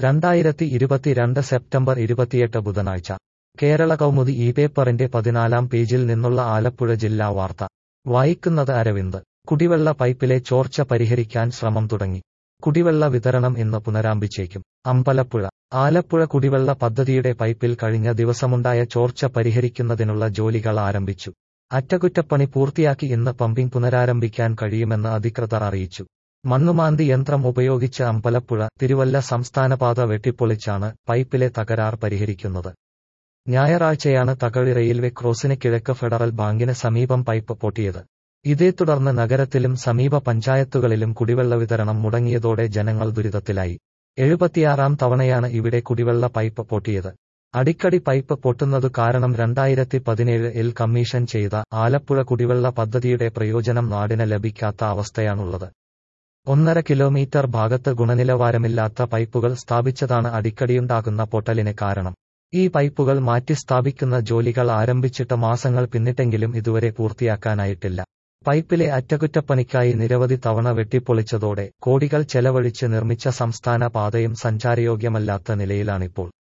രണ്ടായിരത്തി ഇരുപത്തിരണ്ട് സെപ്റ്റംബർ ഇരുപത്തിയെട്ട് ബുധനാഴ്ച കേരള കൗമുദി ഈ പേപ്പറിന്റെ പതിനാലാം പേജിൽ നിന്നുള്ള ആലപ്പുഴ ജില്ലാ വാർത്ത വായിക്കുന്നത് അരവിന്ദ് കുടിവെള്ള പൈപ്പിലെ ചോർച്ച പരിഹരിക്കാൻ ശ്രമം തുടങ്ങി കുടിവെള്ള വിതരണം ഇന്ന് പുനരാരംഭിച്ചേക്കും അമ്പലപ്പുഴ ആലപ്പുഴ കുടിവെള്ള പദ്ധതിയുടെ പൈപ്പിൽ കഴിഞ്ഞ ദിവസമുണ്ടായ ചോർച്ച പരിഹരിക്കുന്നതിനുള്ള ജോലികൾ ആരംഭിച്ചു അറ്റകുറ്റപ്പണി പൂർത്തിയാക്കി ഇന്ന് പമ്പിംഗ് പുനരാരംഭിക്കാൻ കഴിയുമെന്ന് അധികൃതർ അറിയിച്ചു മണ്ണുമാന്തി യന്ത്രം ഉപയോഗിച്ച് അമ്പലപ്പുഴ തിരുവല്ല സംസ്ഥാനപാത വെട്ടിപ്പൊളിച്ചാണ് പൈപ്പിലെ തകരാർ പരിഹരിക്കുന്നത് ഞായറാഴ്ചയാണ് തകഴി റെയിൽവേ ക്രോസിന് കിഴക്ക് ഫെഡറൽ ബാങ്കിന് സമീപം പൈപ്പ് പൊട്ടിയത് ഇതേ തുടർന്ന് നഗരത്തിലും സമീപ പഞ്ചായത്തുകളിലും കുടിവെള്ള വിതരണം മുടങ്ങിയതോടെ ജനങ്ങൾ ദുരിതത്തിലായി എഴുപത്തിയാറാം തവണയാണ് ഇവിടെ കുടിവെള്ള പൈപ്പ് പൊട്ടിയത് അടിക്കടി പൈപ്പ് പൊട്ടുന്നതു കാരണം രണ്ടായിരത്തി പതിനേഴ് എൽ കമ്മീഷൻ ചെയ്ത ആലപ്പുഴ കുടിവെള്ള പദ്ധതിയുടെ പ്രയോജനം നാടിന് ലഭിക്കാത്ത അവസ്ഥയാണുള്ളത് ഒന്നര കിലോമീറ്റർ ഭാഗത്ത് ഗുണനിലവാരമില്ലാത്ത പൈപ്പുകൾ സ്ഥാപിച്ചതാണ് അടിക്കടിയുണ്ടാകുന്ന പൊട്ടലിന് കാരണം ഈ പൈപ്പുകൾ മാറ്റി സ്ഥാപിക്കുന്ന ജോലികൾ ആരംഭിച്ചിട്ട് മാസങ്ങൾ പിന്നിട്ടെങ്കിലും ഇതുവരെ പൂർത്തിയാക്കാനായിട്ടില്ല പൈപ്പിലെ അറ്റകുറ്റപ്പണിക്കായി നിരവധി തവണ വെട്ടിപ്പൊളിച്ചതോടെ കോടികൾ ചെലവഴിച്ച് നിർമ്മിച്ച സംസ്ഥാന പാതയും സഞ്ചാരയോഗ്യമല്ലാത്ത നിലയിലാണിപ്പോൾ